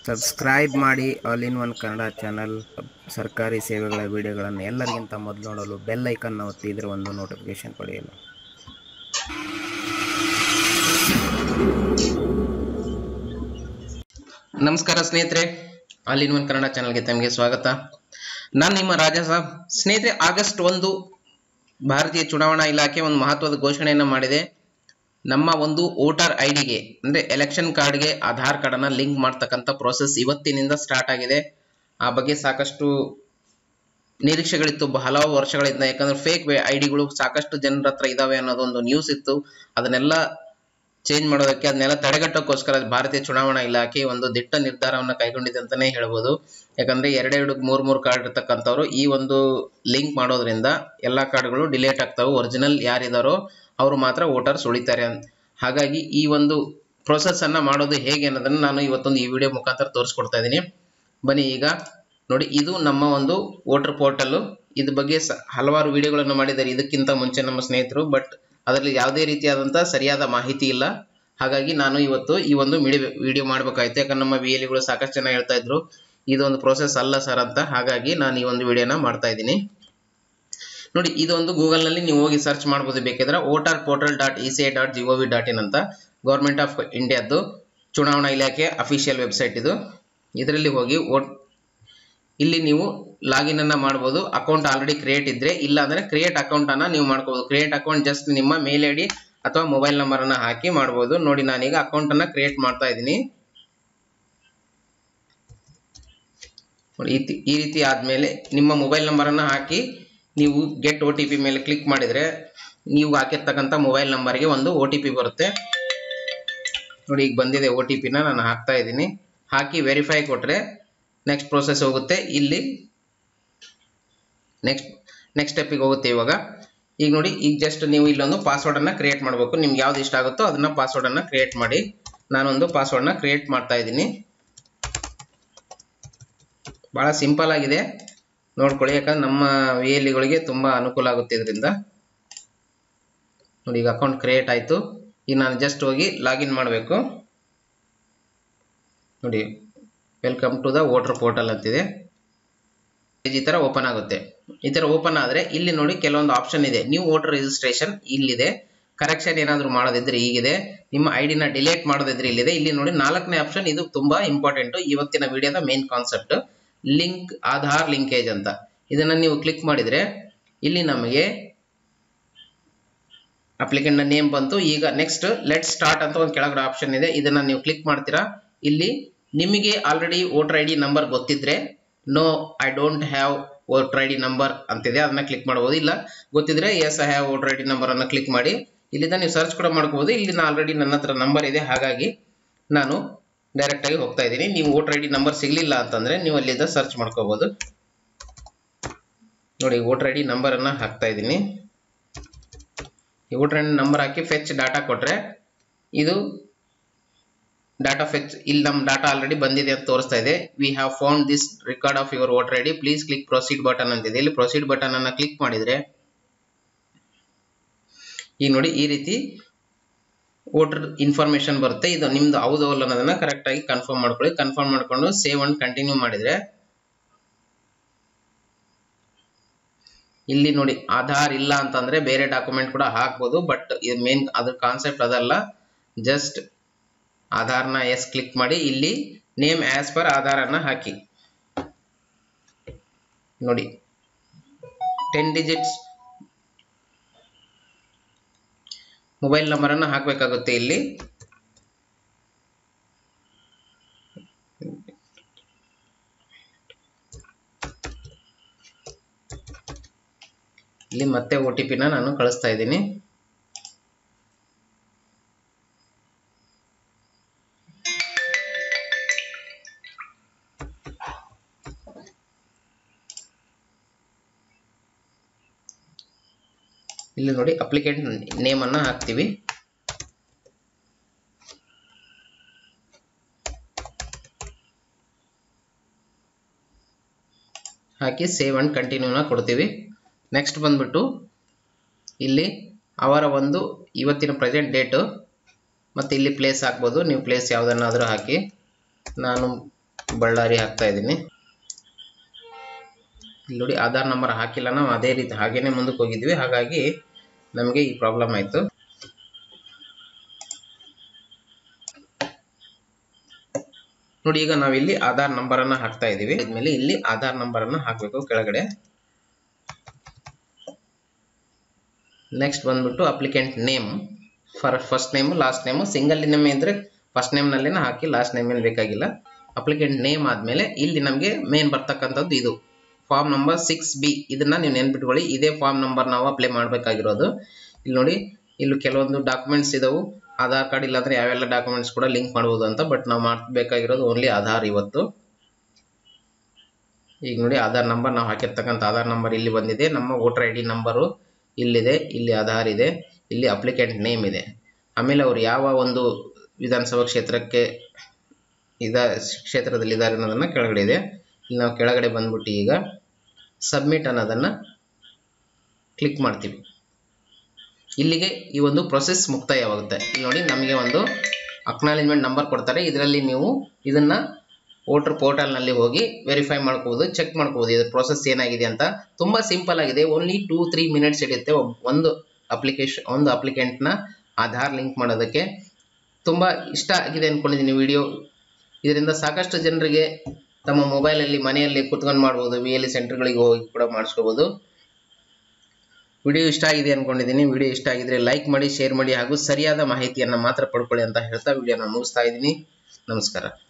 subscribe ಮಾಡಿ all in one Kannada channel ಸರ್ಕಾರಿ ಸೇವೆಗಳ ವಿಡಿಯೋಗಳನ್ನು ಎಲ್ಲರಿಗಿಂತ ಮೊದಲು ನೋಡಲು ಬೆಲ್ ಐಕನ್ ಒತ್ತಿ ಇದರ ಒಂದು ನೋಟಿಫಿಕೇಶನ್ ಪಡೆಯಲು ನಮಸ್ಕಾರ ಸ್ನೇಹಿತರೆ ಆಲ್ ಇನ್ ಒನ್ ಕನ್ನಡ ಚಾನಲ್ಗೆ ತಮಗೆ ಸ್ವಾಗತ ನಾನು ನಿಮ್ಮ ರಾಜಾ ಸಾಬ್ ಸ್ನೇಹಿತರೆ ಆಗಸ್ಟ್ ಒಂದು ಭಾರತೀಯ ಚುನಾವಣಾ ಇಲಾಖೆ ಒಂದು ಮಹತ್ವದ ಘೋಷಣೆಯನ್ನು ಮಾಡಿದೆ ನಮ್ಮ ಒಂದು ವೋಟರ್ ಐ ಡಿಗೆ ಅಂದರೆ ಎಲೆಕ್ಷನ್ ಕಾರ್ಡ್ಗೆ ಆಧಾರ್ ಕಾರ್ಡನ್ನು ಲಿಂಕ್ ಮಾಡ್ತಕ್ಕಂಥ ಪ್ರೋಸೆಸ್ ಇವತ್ತಿನಿಂದ ಸ್ಟಾರ್ಟ್ ಆಗಿದೆ ಆ ಬಗ್ಗೆ ಸಾಕಷ್ಟು ನಿರೀಕ್ಷೆಗಳಿತ್ತು ಹಲವು ವರ್ಷಗಳಿಂದ ಯಾಕಂದ್ರೆ ಫೇಕ್ ಐ ಡಿಗಳು ಸಾಕಷ್ಟು ಜನರ ಹತ್ರ ಇದಾವೆ ಅನ್ನೋದೊಂದು ನ್ಯೂಸ್ ಇತ್ತು ಅದನ್ನೆಲ್ಲ ಚೇಂಜ್ ಮಾಡೋದಕ್ಕೆ ಅದನ್ನೆಲ್ಲ ತಡೆಗಟ್ಟೋಕ್ಕೋಸ್ಕರ ಭಾರತೀಯ ಚುನಾವಣಾ ಇಲಾಖೆ ಒಂದು ದಿಟ್ಟ ನಿರ್ಧಾರವನ್ನು ಕೈಗೊಂಡಿದೆ ಅಂತಾನೆ ಹೇಳ್ಬೋದು ಯಾಕಂದ್ರೆ ಎರಡೆರಡು ಮೂರ್ ಮೂರು ಕಾರ್ಡ್ ಇರ್ತಕ್ಕಂಥವ್ರು ಈ ಒಂದು ಲಿಂಕ್ ಮಾಡೋದ್ರಿಂದ ಎಲ್ಲಾ ಕಾರ್ಡ್ಗಳು ಡಿಲೇಟ್ ಆಗ್ತಾವೆ ಒರಿಜಿನಲ್ ಯಾರಿದಾರೋ ಅವರು ಮಾತ್ರ ವೋಟರ್ಸ್ ಉಳಿತಾರೆ ಅಂತ ಹಾಗಾಗಿ ಈ ಒಂದು ಪ್ರೊಸೆಸ್ ಅನ್ನ ಮಾಡೋದು ಹೇಗೆ ಅನ್ನೋದನ್ನ ನಾನು ಇವತ್ತೊಂದು ಈ ವಿಡಿಯೋ ಮುಖಾಂತರ ತೋರಿಸ್ಕೊಡ್ತಾ ಇದ್ದೀನಿ ಬನ್ನಿ ಈಗ ನೋಡಿ ಇದು ನಮ್ಮ ಒಂದು ವೋಟರ್ ಪೋರ್ಟಲ್ ಇದ್ರ ಬಗ್ಗೆ ಸ- ಹಲವಾರು ವಿಡಿಯೋಗಳನ್ನು ಮಾಡಿದ್ದಾರೆ ಇದಕ್ಕಿಂತ ಮುಂಚೆ ನಮ್ಮ ಸ್ನೇಹಿತರು ಬಟ್ ಅದರಲ್ಲಿ ಯಾವುದೇ ರೀತಿಯಾದಂತಹ ಸರಿಯಾದ ಮಾಹಿತಿ ಇಲ್ಲ ಹಾಗಾಗಿ ನಾನು ಇವತ್ತು ಈ ಒಂದು ವಿಡಿಯೋ ಮಾಡಬೇಕಾಯ್ತು ಯಾಕಂದ್ರೆ ನಮ್ಮ ವಿ ಎಲಿಗಳು ಸಾಕಷ್ಟು ಜನ ಹೇಳ್ತಾ ಇದ್ರು ಇದೊಂದು ಪ್ರೋಸೆಸ್ ಅಲ್ಲ ಸರ್ ಅಂತ ಹಾಗಾಗಿ ನಾನು ಈ ಒಂದು ವಿಡಿಯೋನ ಮಾಡ್ತಾ ಇದ್ದೀನಿ ನೋಡಿ ಇದೊಂದು Google ನಲ್ಲಿ ನೀವು ಹೋಗಿ ಸರ್ಚ್ ಮಾಡ್ಬೋದು ಬೇಕಿದ್ರೆ voter portal dot E C I dot G O V dot in ಅಂತ ಗೌರ್ಮೆಂಟ್ ಆಫ್ ಇಂಡಿಯಾದ್ದು ಚುನಾವಣಾ ಇಲಾಖೆ ಅಫಿಷಿಯಲ್ ವೆಬ್ಸೈಟ್ ಇದು ಇದರಲ್ಲಿ ಹೋಗಿ ವೋಟ್ ಇಲ್ಲಿ ನೀವು ಲಾಗಿನ್ ಅನ್ನ ಮಾಡಬಹುದು ಅಕೌಂಟ್ ಆಲ್ರೆಡಿ ಕ್ರಿಯೇಟ್ ಇದ್ರೆ ಇಲ್ಲ ಅಂದ್ರೆ ಕ್ರಿಯೇಟ್ ಅಕೌಂಟ್ ಅನ್ನ ನೀವು ಮಾಡ್ಕೋಬಹುದು ಕ್ರಿಯೇಟ್ ಅಕೌಂಟ್ ಜಸ್ಟ್ ನಿಮ್ಮ ಮೇಲ್ ಐ ಡಿ ಅಥವಾ ಮೊಬೈಲ್ ನಂಬರ್ ಅನ್ನ ಹಾಕಿ ಮಾಡಬಹುದು ನೋಡಿ ನಾನೀಗ ಅಕೌಂಟ್ ಅನ್ನ ಕ್ರಿಯೇಟ್ ಮಾಡ್ತಾ ಇದ್ದೀನಿ ನೋಡಿ ಈ ತಿ- ಈ ರೀತಿ ಆದ್ಮೇಲೆ ನಿಮ್ಮ ಮೊಬೈಲ್ ನಂಬರ್ ಅನ್ನ ಹಾಕಿ ನೀವು ಗೆಟ್ ಒ ಟಿ ಪಿ ಮೇಲೆ ಕ್ಲಿಕ್ ಮಾಡಿದ್ರೆ ನೀವು ಹಾಕಿರ್ತಕ್ಕಂಥ ಮೊಬೈಲ್ ನಂಬರ್ಗೆ ಒಂದು ಒ ಟಿ ಪಿ ಬರುತ್ತೆ ನೋಡಿ ಈಗ ಬಂದಿದೆ ಒ ಟಿ ಪಿನ ನಾನು ಹಾಕ್ತಾ ಇದ್ದೀನಿ ಹಾಕಿ ವೆರಿಫೈ ಕೊಟ್ರೆ ನೆಕ್ಸ್ಟ್ ಪ್ರೋಸೆಸ್ ಹೋಗುತ್ತೆ ಇಲ್ಲಿ ನೆಕ್ಸ್ಟ್ ನೆಕ್ಸ್ಟ್ ಸ್ಟೆಪ್ಪಿಗೆ ಹೋಗುತ್ತೆ ಇವಾಗ ಈಗ ನೋಡಿ ಈಗ ಜಸ್ಟ್ ನೀವು ಇಲ್ಲೊಂದು ಪಾಸ್ವರ್ಡ್ ಅನ್ನ ಕ್ರಿಯೇಟ್ ಮಾಡಬೇಕು ನಿಮ್ಗೆ ಯಾವ್ದು ಇಷ್ಟ ಆಗುತ್ತೋ ಅದನ್ನ ಪಾಸ್ವರ್ಡ್ ಅನ್ನ ಕ್ರಿಯೇಟ್ ಮಾಡಿ ನಾನೊಂದು ಪಾಸ್ವರ್ಡ್ ನ ಕ್ರಿಯೇಟ್ ಮಾಡ್ತಾ ಇದ್ದೀನಿ ಬಹಳ ಸಿಂಪಲ್ ಆಗಿದೆ ನೋಡ್ಕೊಳ್ಳಿ ಯಾಕಂದ್ರೆ ನಮ್ಮ ವಿ ಎಲ್ಗಳಿಗೆ ತುಂಬಾ ಅನುಕೂಲ ಆಗುತ್ತೆ ಇದರಿಂದ ನೋಡಿ ಈಗ ಅಕೌಂಟ್ ಕ್ರಿಯೇಟ್ ಆಯ್ತು ಈಗ ನಾನು ಜಸ್ಟ್ ಹೋಗಿ ಲಾಗಿನ್ ಮಾಡಬೇಕು ನೋಡಿ welcome to the voter portal ಅಂತಿದೆ ಈ ತರ ಓಪನ್ ಆಗುತ್ತೆ ಈ ತರ ಓಪನ್ ಆದ್ರೆ ಇಲ್ಲಿ ನೋಡಿ ಕೆಲವೊಂದು ಆಪ್ಷನ್ ಇದೆ ನ್ಯೂ ವೋಟರ್ ರಿಜಿಸ್ಟ್ರೇಷನ್ ಇಲ್ಲಿದೆ ಕರೆಕ್ಷನ್ ಏನಾದ್ರು ಮಾಡೋದಿದ್ರೆ ಈಗಿದೆ ನಿಮ್ಮ ಐ ಡಿನ ಡಿಲೇಟ್ ಮಾಡೋದಿದ್ರೆ ಇಲ್ಲಿದೆ ಇಲ್ಲಿ ನೋಡಿ ನಾಲ್ಕನೇ ಆಪ್ಷನ್ ಇದು ತುಂಬಾ ಇಂಪಾರ್ಟೆಂಟ್ ಇವತ್ತಿನ ವಿಡಿಯೋದ main concept link Aadhaar linkage ಅಂತ ಇದನ್ನ ನೀವು ಕ್ಲಿಕ್ ಮಾಡಿದ್ರೆ ಇಲ್ಲಿ ನಮಗೆ ಅಪ್ಲಿಕೆಂಟ್ ನೇಮ್ ಬಂತು ಈಗ ನೆಕ್ಸ್ಟ್ ಲೆಟ್ ಸ್ಟಾರ್ಟ್ ಅಂತ ಒಂದು ಕೆಳಗಡೆ ಆಪ್ಷನ್ ಇದೆ ಇದನ್ನ ನೀವು ಕ್ಲಿಕ್ ಮಾಡ್ತೀರಾ ಇಲ್ಲಿ ನಿಮಗೆ already voter I D number ಗೊತ್ತಿದ್ರೆ no I don't have voter I D number ಅಂತಿದೆ ಅದನ್ನ ಕ್ಲಿಕ್ ಮಾಡಬಹುದು ಇಲ್ಲ ಗೊತ್ತಿದ್ರೆ yes I have voter I D number ಅನ್ನ ಕ್ಲಿಕ್ ಮಾಡಿ ಇಲ್ಲಿಂದ ನೀವು ಸರ್ಚ್ ಕೂಡ ಮಾಡ್ಕೋಬಹುದು ಇಲ್ಲಿ ಆಲ್ರೆಡಿ ನನ್ನ ಹತ್ರ ನಂಬರ್ ಇದೆ ಹಾಗಾಗಿ ನಾನು ಡೈರೆಕ್ಟ್ ಆಗಿ ಹೋಗ್ತಾ ಇದ್ದೀನಿ ನೀವು ವೋಟರ್ ಐ ಡಿ ನಂಬರ್ ಸಿಗ್ಲಿಲ್ಲ ಅಂತಂದ್ರೆ ನೀವು ಅಲ್ಲಿಂದ ಸರ್ಚ್ ಮಾಡ್ಕೋಬಹುದು ನೋಡಿ ವೋಟರ್ ಐ ಡಿ ನಂಬರ್ ಅನ್ನ ಹಾಕ್ತಾ ಇದ್ದೀನಿ ಈ ವೋಟರ್ ಐ ಡಿ ನಂಬರ್ ಹಾಕಿ ಫೆಚ್ ಡಾಟಾ ಕೊಟ್ರೆ ಇದು ಡಾಟಾ ಫೆಚ್ ಇಲ್ಲಿ ನಮ್ಮ ಡಾಟಾ ಆಲ್ರೆಡಿ ಬಂದಿದೆ ಅಂತ ತೋರಿಸ್ತಾ ಇದೆ we have found this record of your voter I D please click proceed button ಅಂತಿದೆ ಇಲ್ಲಿ ಪ್ರೊಸೀಡ್ ಬಟನ್ ಅನ್ನ ಕ್ಲಿಕ್ ಮಾಡಿದ್ರೆ ಈಗ ನೋಡಿ ಈ ರೀತಿ ವೋಟರ್ ಇನ್ಫಾರ್ಮೇಶನ್ ಬರುತ್ತೆ ಇದು ನಿಮ್ದು ಹೌದು ಅಲ್ಲ ಅನ್ನೋದನ್ನ ಕರೆಕ್ಟ್ ಆಗಿ ಕನ್ಫರ್ಮ್ ಮಾಡ್ಕೊಳ್ಳಿ ಕನ್ಫರ್ಮ್ ಮಾಡ್ಕೊಂಡು ಸೇವ್ ಅಂಡ್ ಕಂಟಿನ್ಯೂ ಮಾಡಿದ್ರೆ ಇಲ್ಲಿ ನೋಡಿ ಆಧಾರ್ ಇಲ್ಲ ಅಂತಂದ್ರೆ ಬೇರೆ ಡಾಕ್ಯುಮೆಂಟ್ ಕೂಡ ಹಾಕ್ಬೋದು ಬಟ್ ಇದು ಮೇನ್ ಅದ್ರ ಕಾನ್ಸೆಪ್ಟ್ ಅದಲ್ಲ ಜಸ್ಟ್ ಆಧಾರ್ನ ಎಸ್ ಕ್ಲಿಕ್ ಮಾಡಿ ಇಲ್ಲಿ ನೇಮ್ ಆಸ್ ಪರ್ ಆಧಾರ್ ಅನ್ನ ಹಾಕಿ ನೋಡಿ ಟೆನ್ ಡಿಜಿಟ್ಸ್ ಮೊಬೈಲ್ ನಂಬರ್ ಅನ್ನ ಹಾಕಬೇಕಾಗುತ್ತೆ ಇಲ್ಲಿ ಇಲ್ಲಿ ಮತ್ತೆ ಒ ಟಿ ಪಿನ ನಾನು ಕಳಿಸ್ತಾ ಇದ್ದೀನಿ ಇಲ್ಲಿ ನೋಡಿ ಅಪ್ಲಿಕೆಂಟ್ ನೇಮ್ ಅನ್ನ ಹಾಕ್ತೀವಿ ಹಾಕಿ ಸೇವ್ ಅಂಡ್ ಕಂಟಿನ್ಯೂನ ಕೊಡ್ತೀವಿ ನೆಕ್ಸ್ಟ್ ಬಂದ್ಬಿಟ್ಟು ಇಲ್ಲಿ ಅವರ ಒಂದು ಇವತ್ತಿನ ಪ್ರೆಸೆಂಟ್ ಡೇಟು ಮತ್ತು ಇಲ್ಲಿ ಪ್ಲೇಸ್ ಹಾಕ್ಬೋದು ನೀವು ಪ್ಲೇಸ್ ಯಾವುದನ್ನಾದರೂ ಹಾಕಿ ನಾನು ಬಳ್ಳಾರಿ ಹಾಕ್ತಾ ಇದ್ದೀನಿ ಇಲ್ಲಿ ನೋಡಿ ಆಧಾರ್ ನಂಬರ್ ಹಾಕಿಲ್ಲ ನಾವು ಅದೇ ರೀತಿ ಹಾಗೇನೆ ಮುಂದಕ್ಕೆ ಹೋಗಿದ್ವಿ ಹಾಗಾಗಿ ನಮಗೆ ಈ ಪ್ರಾಬ್ಲಮ್ ಆಯಿತು ನೋಡಿ ಈಗ ನಾವಿಲ್ಲಿ ಆಧಾರ್ ನಂಬರ್ ಅನ್ನ ಹಾಕ್ತಾ ಇದೀವಿ ಇದ್ಮೇಲೆ ಇಲ್ಲಿ ಆಧಾರ್ ನಂಬರ್ ಅನ್ನ ಹಾಕಬೇಕು ಕೆಳಗಡೆ ನೆಕ್ಸ್ಟ್ ಬಂದ್ಬಿಟ್ಟು applicant name for first name last name single name ಇದ್ರೆ ಫಸ್ಟ್ ನೇಮ್ ನಲ್ಲೇನ ಹಾಕಿ ಲಾಸ್ಟ್ ನೇಮ್ ಏನು ಬೇಕಾಗಿಲ್ಲ ಅಪ್ಲಿಕೆಂಟ್ ನೇಮ್ ಆದ್ಮೇಲೆ ಇಲ್ಲಿ ನಮಗೆ ಮೇನ್ ಬರ್ತಕ್ಕಂಥದ್ದು ಇದು ಫಾರ್ಮ್ ನಂಬರ್ ಸಿಕ್ಸ್ ಬಿ ಇದನ್ನ ನೀವು ನೆನ್ಪಿಟ್ಕೊಳ್ಳಿ ಇದೇ ಫಾರ್ಮ್ ನಂಬರ್ ನಾವು ಅಪ್ಲೈ ಮಾಡಬೇಕಾಗಿರೋದು ಇಲ್ಲಿ ನೋಡಿ ಇಲ್ಲಿ ಕೆಲವೊಂದು ಡಾಕ್ಯುಮೆಂಟ್ಸ್ ಇದಾವು ಆಧಾರ್ ಕಾರ್ಡ್ ಇಲ್ಲಾಂದ್ರೆ ಯಾವೆಲ್ಲ ಡಾಕ್ಯುಮೆಂಟ್ಸ್ ಕೂಡ ಲಿಂಕ್ ಮಾಡ್ಬೋದು ಅಂತ ಬಟ್ ನಾವು ಮಾಡಬೇಕಾಗಿರೋದು ಓನ್ಲಿ ಆಧಾರ್ ಇವತ್ತು ಈಗ ನೋಡಿ ಆಧಾರ್ ನಂಬರ್ ನಾವು ಹಾಕಿರ್ತಕ್ಕಂಥ ಆಧಾರ್ ನಂಬರ್ ಇಲ್ಲಿ ಬಂದಿದೆ ನಮ್ಮ ವೋಟರ್ ಐ ಡಿ ನಂಬರು ಇಲ್ಲಿದೆ ಇಲ್ಲಿ ಆಧಾರ್ ಇದೆ ಇಲ್ಲಿ ಅಪ್ಲಿಕೆಂಟ್ ನೇಮ್ ಇದೆ ಆಮೇಲೆ ಅವ್ರು ಯಾವ ಒಂದು ವಿಧಾನಸಭಾ ಕ್ಷೇತ್ರಕ್ಕೆ ಇದ ಕ್ಷೇತ್ರದಲ್ಲಿ ಇದ್ದಾರೆ ಅನ್ನೋದನ್ನ ಕೆಳಗಡೆ ಇದೆ ಇಲ್ಲಿ ನಾವು ಕೆಳಗಡೆ ಬಂದ್ಬಿಟ್ಟು ಈಗ ಸಬ್ಮಿಟ್ ಅನ್ನೋದನ್ನ ಕ್ಲಿಕ್ ಮಾಡ್ತೀವಿ ಇಲ್ಲಿಗೆ ಈ ಒಂದು ಪ್ರೊಸೆಸ್ ಮುಕ್ತಾಯವಾಗುತ್ತೆ ಇಲ್ಲಿ ನೋಡಿ ನಮಗೆ ಒಂದು ಅಕ್ನಾಲೇಜ್ಮೆಂಟ್ ನಂಬರ್ ಕೊಡ್ತಾರೆ ಇದರಲ್ಲಿ ನೀವು ಇದನ್ನ ವೋಟರ್ ಪೋರ್ಟಲ್ನಲ್ಲಿ ಹೋಗಿ ವೆರಿಫೈ ಮಾಡ್ಕೋಬೋದು ಚೆಕ್ ಮಾಡ್ಕೋಬೋದು ಇದ್ರ ಪ್ರೊಸೆಸ್ ಏನಾಗಿದೆ ಅಂತ ತುಂಬಾ ಸಿಂಪಲ್ ಆಗಿದೆ ಓನ್ಲಿ ಟೂ ತ್ರೀ ಮಿನಿಟ್ಸ್ ಹಿಡಿಯುತ್ತೆ ಒಬ್- ಒಂದು ಅಪ್ಲಿಕೇಶನ್ ಒಂದು ಅಪ್ಲಿಕೆಂಟ್ನ ಆಧಾರ್ ಲಿಂಕ್ ಮಾಡೋದಕ್ಕೆ ತುಂಬಾ ಇಷ್ಟ ಆಗಿದೆ ಅನ್ಕೊಂಡಿದ್ದೀನಿ ವಿಡಿಯೋ ಇದರಿಂದ ಸಾಕಷ್ಟು ಜನರಿಗೆ ತಮ್ಮ ಮೊಬೈಲಲ್ಲಿ ಮನೆಯಲ್ಲಿ ಕುತ್ಕೊಂಡು ಮಾಡ್ಬೋದು ವಿ ಎಲ್ ಸೆಂಟರ್ಗಳಿಗೆ ಹೋಗಿ ಕೂಡ ಮಾಡಿಸ್ಕೋಬೋದು ವಿಡಿಯೋ ಇಷ್ಟ ಆಗಿದೆ ಅನ್ಕೊಂಡಿದ್ದೀನಿ ವಿಡಿಯೋ ಇಷ್ಟ ಆಗಿದ್ರೆ ಲೈಕ್ ಮಾಡಿ ಶೇರ್ ಮಾಡಿ ಹಾಗೂ ಸರಿಯಾದ ಮಾಹಿತಿಯನ್ನು ಮಾತ್ರ ಪಡ್ಕೊಳ್ಳಿ ಅಂತ ಹೇಳ್ತಾ ವಿಡಿಯೋನ ಮುಗಿಸ್ತಾ ಇದ್ದೀನಿ ನಮಸ್ಕಾರ